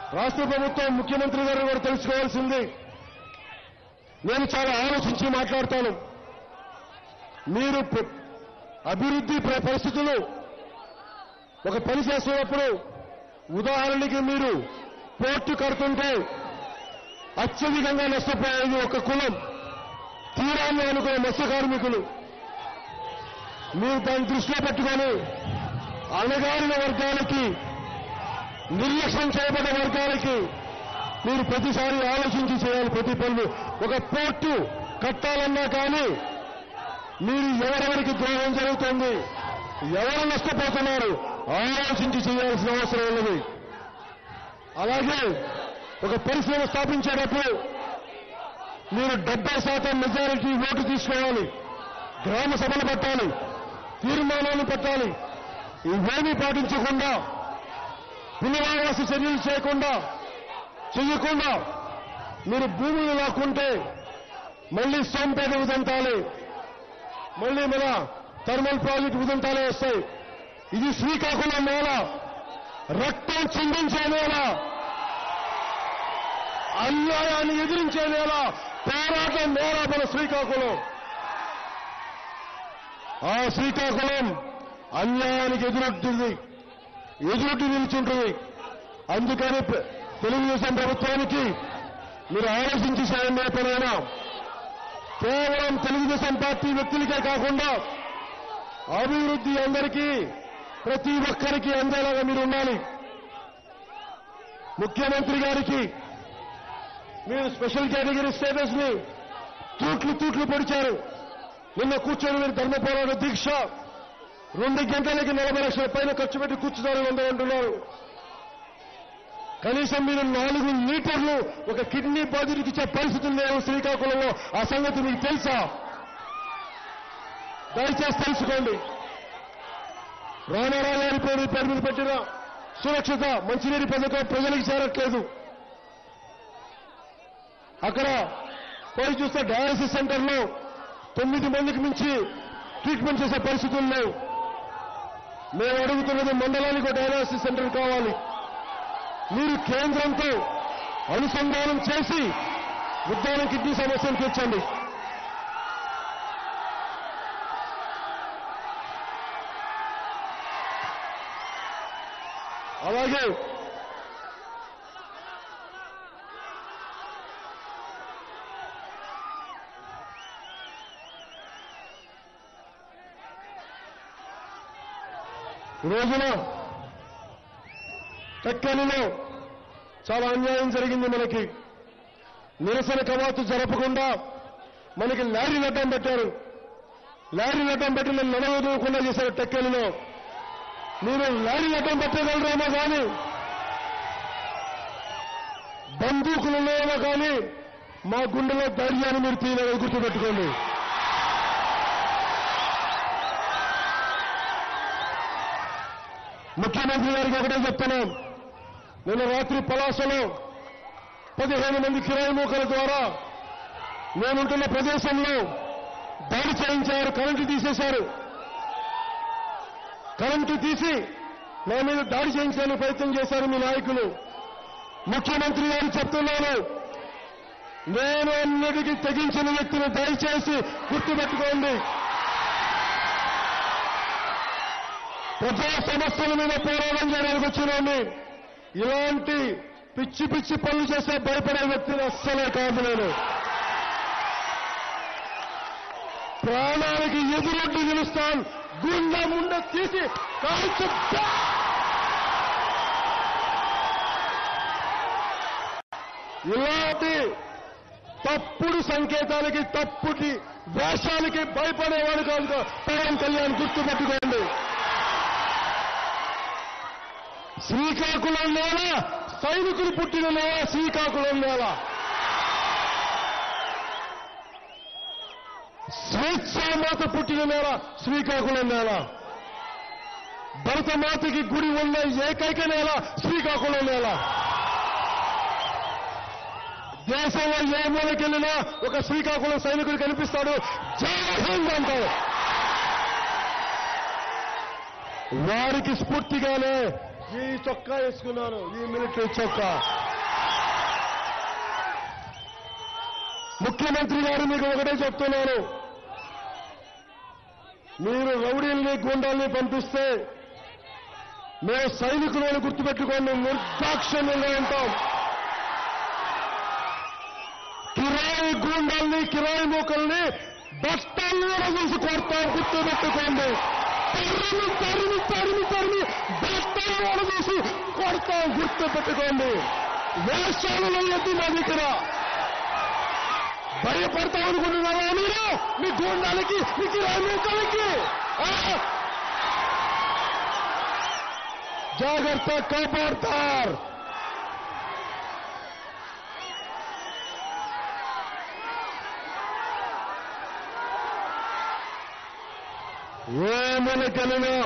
రాష్ట్ర ప్రభుత్వం ముఖ్యమంత్రి గారు కూడా తెలుసుకోవాల్సింది నేను చాలా ఆలోచించి మాట్లాడతాను మీరు ప్ర- అభివృద్ధి ప్ర- పరిస్థితులు ఒక పని చేస్తున్నప్పుడు ఉదాహరణకి మీరు పోర్టు కడుతుంటే అత్యధికంగా నష్టపోయేది ఒక కులం తీరాన్ని అనుకునే మత్స్య కార్మికులు మీరు దాన్ని దృష్టిలో పెట్టుకొని అణగారిన వర్గాలకి నిర్లక్ష్యం చేయబడ్డ వర్గాలకి మీరు ప్రతిసారి ఆలోచించి చేయాలి ప్రతి పనులు ఒక పోర్టు కట్టాలన్నా కానీ మీరు ఎవరెవరికి ద్రోహం జరుగుతుంది ఎవరు నష్టపోతున్నారు ఆలోచించి చేయాల్సిన అవసరం ఉన్నది అలాగే ఒక పరిశ్రమ స్థాపించేటప్పుడు మీరు డెబ్బై శాతం మెజారిటీ ఓటు తీసుకోవాలి గ్రామ సభలు పెట్టాలి తీర్మానాలు పెట్టాలి ఇవేమీ పాటించకుండా పునరావాస చర్యలు చేయకుండా చెయ్యకుండా మీరు భూములు లాక్కుంటే మళ్ళీ సోంపేట ఉదంతాలే మళ్ళీ మన థర్మల్ ప్రాజెక్ట్ ఉదంతాలే వస్తాయి ఇది శ్రీకాకుళం నేల రక్తం చిందించే నేల అన్యాయాన్ని ఎదిరించే నేల పోరాటం నేల మన శ్రీకాకుళం ఆ శ్రీకాకుళం అన్యాయానికి ఎదురొట్టింది ఎదురొట్టి నిల్చుంటుంది అందుకని ప్ర- తెలుగుదేశం ప్రభుత్వానికి మీరు ఆలోచించి సాయం పనైనా కేవలం తెలుగుదేశం పార్టీ వ్యక్తులకే కాకుండా అభివృద్ధి అందరికీ ప్రతి ఒక్కరికి అందేలాగా మీరు ఉండాలి ముఖ్యమంత్రి గారికి మీరు స్పెషల్ కేటగిరీ స్టేటస్ ని తూట్లు తూట్లు పొడిచారు నిన్న కూర్చొని మీరు ధర్మ పోరాట దీక్ష రెండు గంటలకి నలభై లక్షల పైన ఖర్చు పెట్టి కూర్చున్నారు అంటున్నారు కనీసం మీరు నాలుగు లీటర్లు ఒక కిడ్నీ బాధితుడికి ఇచ్చే పరిస్థితులు లేవు శ్రీకాకుళంలో ఆ సంగతి మీకు తెలుసా దయచేసి తెలుసుకోండి రామారావు గారి పేరు పేరు మీద పెట్టిన సురక్షిత మంచినీటి పథకం ప్రజలకు చేరట్లేదు అక్కడ పోయి చూస్తే డయాలసిస్ సెంటర్లో తొమ్మిది మందికి మించి ట్రీట్మెంట్ చేసే పరిస్థితులు లేవు మేము అడుగుతున్నది మండలానికి ఒక డయాలసిస్ సెంటర్ కావాలి మీరు కేంద్రంతో అనుసంధానం చేసి ఉద్దానం కిడ్నీ సమస్యను తీర్చండి అలాగే ఈ రోజున టెక్కలిలో చాలా అన్యాయం జరిగింది మనకి నిరసన కవాతు జరపకుండా మనకి లారీ నడ్డం పెట్టారు లారీ నడ్డం పెట్టి నన్ను నడవదూకుండా చేశారు టెక్కలిలో మీరు లారీ నడ్డం పెట్టగలరేమో కానీ బందూకులలోనో కానీ మా గుండెలో ధైర్యాన్ని మీరు తీయలేదు గుర్తుపెట్టుకోండి ముఖ్యమంత్రి గారికి ఒకటే చెప్తున్నాం నిన్న రాత్రి పలాసలో పదిహేను మంది కిరాయి మూకల ద్వారా నేనుంటున్న ప్రదేశంలో దాడి చేయించారు కరెంటు తీసేశారు కరెంటు తీసి నా మీద దాడి చేయించడానికి ప్రయత్నం చేశారు మీ నాయకులు ముఖ్యమంత్రి గారు చెప్తున్నాను నేను అన్నిటికీ తెగించిన వ్యక్తిని దయచేసి గుర్తుపెట్టుకోండి ప్రజా సమస్యల మీద పోరాటం చేయడానికి వచ్చినండి ఇలాంటి పిచ్చి పిచ్చి పనులు చేసే భయపడే వ్యక్తిని అస్సలే కాదు నేను ప్రాణానికి ఎదురొడ్డి నిలుస్తాను గుండె ముండ తీసి కాల్చు ఇలాంటి తప్పుడు సంకేతాలకి తప్పుటి వేషాలకి భయపడేవాడు కాదు పవన్ కళ్యాణ్ గుర్తుపెట్టుకోండి శ్రీకాకుళం నేల సైనికులు పుట్టిన నేల శ్రీకాకుళం నేల స్వేచ్ఛామాత పుట్టిన నేల శ్రీకాకుళం నేల భరతమాతకి గుడి ఉన్న ఏకైక నేల శ్రీకాకుళం నేల దేశంలో ఏ మూలకెళ్ళినా ఒక శ్రీకాకుళం సైనికుడు కనిపిస్తాడు జై హింద్ అంటాడు వారికి స్ఫూర్తిగానే ఈ చొక్కా వేసుకున్నాను ఈ మిలిటరీ చొక్కా ముఖ్యమంత్రి గారు మీకు ఒకటే చెప్తున్నాను మీరు రౌడీల్ని గుండాల్ని పంపిస్తే మేము సైనికులను గుర్తుపెట్టుకోండి నిర్దాక్షిణ్యంగా ఉంటాం కిరాయి గూండాల్ని కిరాయి మూకల్ని బస్తాల్లో చూసి కొడతాం గుర్తుపెట్టుకోండి తరిమి తరిమి తరిమి తరిమి బస్తాల్లో చూసి కొడతాం గుర్తుపెట్టుకోండి వేషాలలో ఎద్దు మా దగ్గర భయపడతాం అనుకుంటున్నారా మీరు మీ గూండాలకి మీ కిరాయి మూకలకి ఆ? జాగ్రత్త కాపాడతారు ఏమనకలినా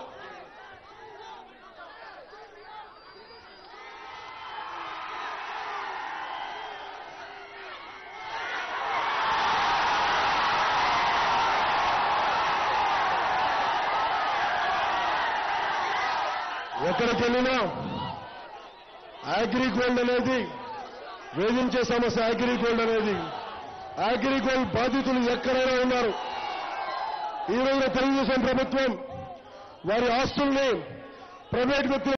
ఎక్కడికి వెళ్ళినా అగ్రిగోల్డ్ అనేది వేధించే సమస్య అగ్రిగోల్డ్ అనేది అగ్రిగోల్డ్ బాధితులు ఎక్కడైనా ఉన్నారు ఈ రోజున తెలుగుదేశం ప్రభుత్వం వారి ఆస్తుల్ని ప్రైవేట్ వ్యక్తులు